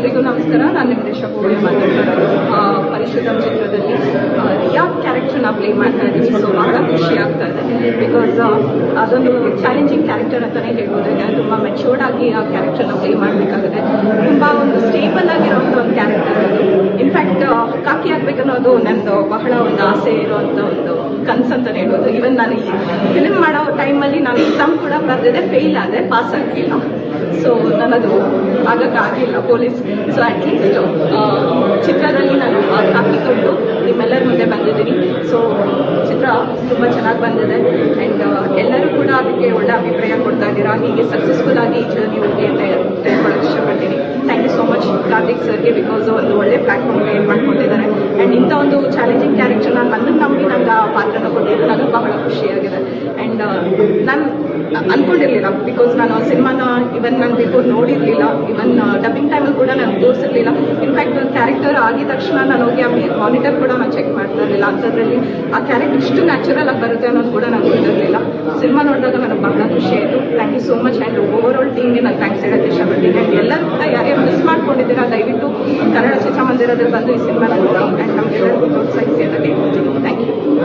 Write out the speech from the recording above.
ಎಲ್ರಿಗೂ ನಮಸ್ಕಾರ ನಾನು ನಿಮ್ಮ ದೇಶ ಭೂಮಿ ಮಾತಾಡ್ತಿರೋದು ಆ, ಪರಿಶುದ್ಧಂ ಚಿತ್ರದಲ್ಲಿ ಆ, ರಿಯಾ ಕ್ಯಾರೆಕ್ಟರ್ನ ಪ್ಲೇ ಮಾಡ್ತಾ ಇದ್ದೀನಿ ಸೊ ಬಹಳ ಖುಷಿ ಆಗ್ತಾ ಇದೆ ಬಿಕಾಸ್ ಅದೊಂದು ಚಾಲೆಂಜಿಂಗ್ ಕ್ಯಾರೆಕ್ಟರ್ ಅಂತಾನೆ ಹೇಳ್ಬೋದು ಯಾಕಂದ್ರೆ ತುಂಬ ಮೆಚೂರ್ಡ್ ಆಗಿ ಆ ಕ್ಯಾರೆಕ್ಟರ್ನ ಪ್ಲೇ ಮಾಡಬೇಕಾಗುತ್ತೆ ತುಂಬ ಒಂದು ಸ್ಟೇಬಲ್ ಆಗಿರೋಂಥ ಒಂದು ಕ್ಯಾರೆಕ್ಟರ್ ಅದು ಇನ್ಫ್ಯಾಕ್ಟ್ ಕಾಕಿ ಆಗ್ಬೇಕನ್ನೋದು ನಂದು ಬಹಳ ಒಂದು ಆಸೆ ಇರುವಂಥ ಒಂದು ಕನ್ಸು ಅಂತ ಹೇಳ್ಬೋದು ಈವನ್ ನಾನು ಈ ಫಿಲ್ಮ್ ಮಾಡೋ ಟೈಮಲ್ಲಿ ನಾನು ಎಕ್ಸಾಮ್ ಕೂಡ ಬರೆದಿದ್ದೆ ಫೇಲ್ ಆದೆ ಪಾಸ್ ಆಗಿಲ್ಲ ಸೊ ನನ್ನದು ಆಗಕ್ಕಾಗಿಲ್ಲ ಪೊಲೀಸ್ ಸೊ ಅಟ್ಲೀಸ್ಟ್ ಚಿತ್ರದಲ್ಲಿ ನಾನು ಹಾಕಿಕೊಂಡು ನಿಮ್ಮೆಲ್ಲರ ಮುಂದೆ ಬಂದಿದ್ದೀನಿ ಸೊ ಚಿತ್ರ ತುಂಬ ಚೆನ್ನಾಗಿ ಬಂದಿದೆ ಆ್ಯಂಡ್ ಎಲ್ಲರೂ ಕೂಡ ಅದಕ್ಕೆ ಒಳ್ಳೆ ಅಭಿಪ್ರಾಯ ಕೊಡ್ತಾ ಇದ್ದೀರಾ ಹೀಗೆ ಸಕ್ಸಸ್ಫುಲ್ ಆಗಿ ಈ ಜರ್ನಿ ಹೋಗಿ ಅಂತ ಹೇಳ್ಕೊಳ್ಳೋಕೆ ಇಷ್ಟಪಡ್ತೀನಿ thank you so much Karthik ಸರ್ಗೆ ಬಿಕಾಸ್ ಒಂದು ಒಳ್ಳೆ ಪ್ಲಾಟ್ಫಾರ್ಮ್ ಕ್ರಿಯೇಟ್ ಮಾಡ್ಕೊಂಡಿದ್ದಾರೆ ಆ್ಯಂಡ್ ಇಂಥ ಒಂದು ಚಾಲೆಂಜಿಂಗ್ ಕ್ಯಾರೆಕ್ಟರ್ ನಾನು ನನ್ನನ್ನು ನಂಬಿ ನಂಗೆ ಆ ಪಾತ್ರನ ಕೊಟ್ಟಿದ್ದು ನನಗೆ ಬಹಳ ಖುಷಿಯಾಗಿದೆ ಆ್ಯಂಡ್ ನಾನು ಅನ್ಕೊಂಡಿರ್ಲಿಲ್ಲ ಬಿಕಾಸ್ ನಾನು ಸಿನಿಮಾನ ಇವನ್ ನಾನು ಬಿಫೋರ್ ನೋಡಿರ್ಲಿಲ್ಲ ಇವನ್ ಡಬ್ಬಿಂಗ್ ಟೈಮಲ್ಲಿ ಕೂಡ ನಾನು ತೋರಿಸಿರ್ಲಿಲ್ಲ ಇನ್ಫ್ಯಾಕ್ಟ್ ಒಂದು ಕ್ಯಾರೆಕ್ಟರ್ ಆಗಿದ ತಕ್ಷಣ ನಾನು ಹೋಗಿ ಆ ಮಾನಿಟರ್ ಕೂಡ ನಾನು ಚೆಕ್ ಮಾಡ್ತಾ ಇರಲಿಲ್ಲ ಅಂಥದ್ರಲ್ಲಿ ಆ ಕ್ಯಾರೆಕ್ಟರ್ ಇಷ್ಟು ನ್ಯಾಚುರಲ್ ಆಗಿ ಬರುತ್ತೆ ಅನ್ನೋದು ಕೂಡ ನಾನು ಗೊತ್ತಿರಲಿಲ್ಲ ಸಿನಿಮಾ ನೋಡಿದಾಗ ನನಗೆ ಬಹಳ ಖುಷಿ ಆಯಿತು thank you so much and overall ಟೀಮ್ಗೆ ನಾನು ಥ್ಯಾಂಕ್ಸ್ ಹೇಳೋಕ್ಕೆ ಇಷ್ಟಪಡ್ತೀನಿ ಆ್ಯಂಡ್ ಎಲ್ಲರೂ ಕೂಡ ಯಾರ್ಯಾರು ಮಿಸ್ ಮಾಡ್ಕೊಂಡಿದ್ದೀರಾ ದಯವಿಟ್ಟು ಕನ್ನಡ ಚಿತ್ರಮಂದಿರದಲ್ಲಿ ಬಂದು ಈ ಸಿನಿಮಾನ ನೋಡಿ ಆ್ಯಂಡ್ ನಮಗೆಲ್ಲರಿಗೂ ಪ್ರೋತ್ಸಾಹ